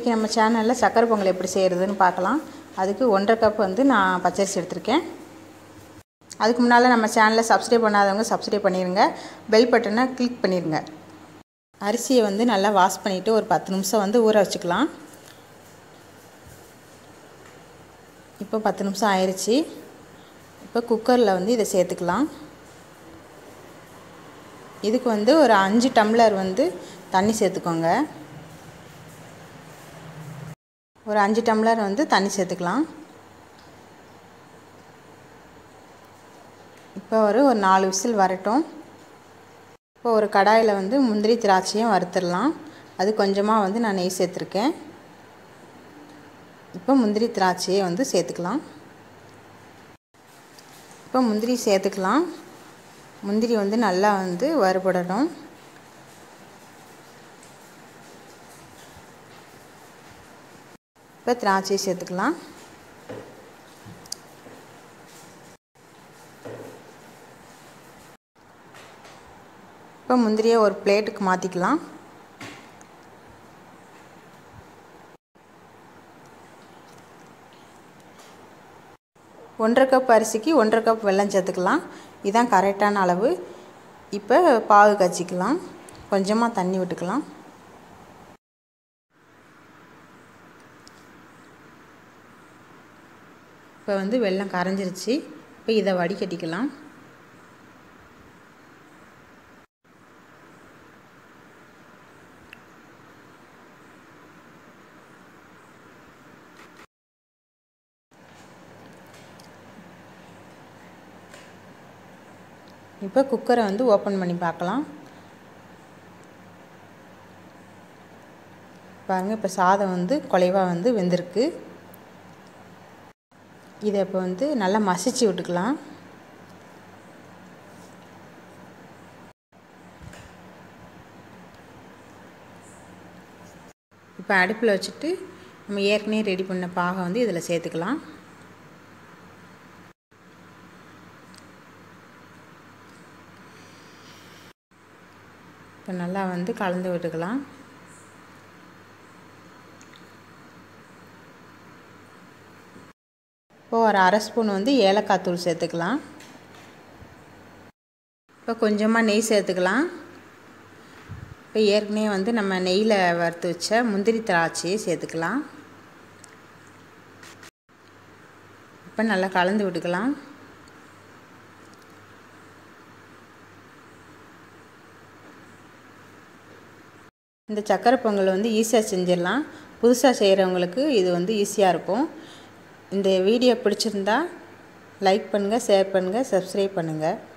இன்றைக்கி நம்ம சேனலில் சக்கரை பொங்கல் எப்படி செய்கிறதுன்னு பார்க்கலாம் அதுக்கு ஒன்றரை கப் வந்து நான் பச்சரிசி எடுத்திருக்கேன் அதுக்கு முன்னால் நம்ம சேனலை சப்ஸ்கிரைப் பண்ணாதவங்க சப்ஸ்கிரைப் பண்ணிடுங்க பெல் பட்டனை கிளிக் பண்ணிடுங்க அரிசியை வந்து நல்லா வாஷ் பண்ணிவிட்டு ஒரு பத்து நிமிஷம் வந்து ஊற வச்சுக்கலாம் இப்போ பத்து நிமிஷம் ஆயிடுச்சு இப்போ குக்கரில் வந்து இதை சேர்த்துக்கலாம் இதுக்கு வந்து ஒரு அஞ்சு டம்ளர் வந்து தண்ணி சேர்த்துக்கோங்க ஒரு அஞ்சு டம்ளர் வந்து தண்ணி சேர்த்துக்கலாம் இப்போ ஒரு ஒரு நாலு விசில் வரட்டும் இப்போ ஒரு கடாயில் வந்து முந்திரி திராட்சையும் வறுத்துடலாம் அது கொஞ்சமாக வந்து நான் நெய் சேர்த்துருக்கேன் இப்போ முந்திரி திராட்சையை வந்து சேர்த்துக்கலாம் இப்போ முந்திரி சேர்த்துக்கலாம் முந்திரி வந்து நல்லா வந்து வறுபடணும் இப்போ திராட்சையை சேர்த்துக்கலாம் இப்போ முந்திரியை ஒரு பிளேட்டுக்கு மாற்றிக்கலாம் ஒன்றரை கப் அரிசிக்கு ஒன்றரை கப் வெல்லம் சேர்த்துக்கலாம் இதுதான் கரெக்டான அளவு இப்போ பாகு காய்ச்சிக்கலாம் கொஞ்சமாக தண்ணி விட்டுக்கலாம் இப்போ வந்து வெல்லம் கரைஞ்சிருச்சு இப்போ இதை வடிகட்டிக்கலாம் இப்போ குக்கரை வந்து ஓப்பன் பண்ணி பார்க்கலாம் பாருங்கள் இப்போ சாதம் வந்து குலைவாக வந்து வெந்திருக்கு இதை இப்போ வந்து நல்லா மசிச்சு விட்டுக்கலாம் இப்போ அடுப்பில் வச்சுட்டு நம்ம ஏற்கனவே ரெடி பண்ண பாகை வந்து இதில் சேர்த்துக்கலாம் இப்போ நல்லா வந்து கலந்து விட்டுக்கலாம் இப்போ ஒரு அரை ஸ்பூன் வந்து ஏலக்காய் தூள் சேர்த்துக்கலாம் இப்போ கொஞ்சமாக நெய் சேர்த்துக்கலாம் இப்போ ஏற்கனவே வந்து நம்ம நெய்யில் வறுத்து வச்ச முந்திரி திராட்சையை சேர்த்துக்கலாம் இப்போ நல்லா கலந்து விட்டுக்கலாம் இந்த சக்கரை பொங்கல் வந்து ஈஸியாக செஞ்சிடலாம் புதுசாக செய்கிறவங்களுக்கு இது வந்து ஈஸியாக இருக்கும் இந்த வீடியோ பிடிச்சிருந்தா லைக் பண்ணுங்கள் ஷேர் பண்ணுங்கள் சப்ஸ்கிரைப் பண்ணுங்கள்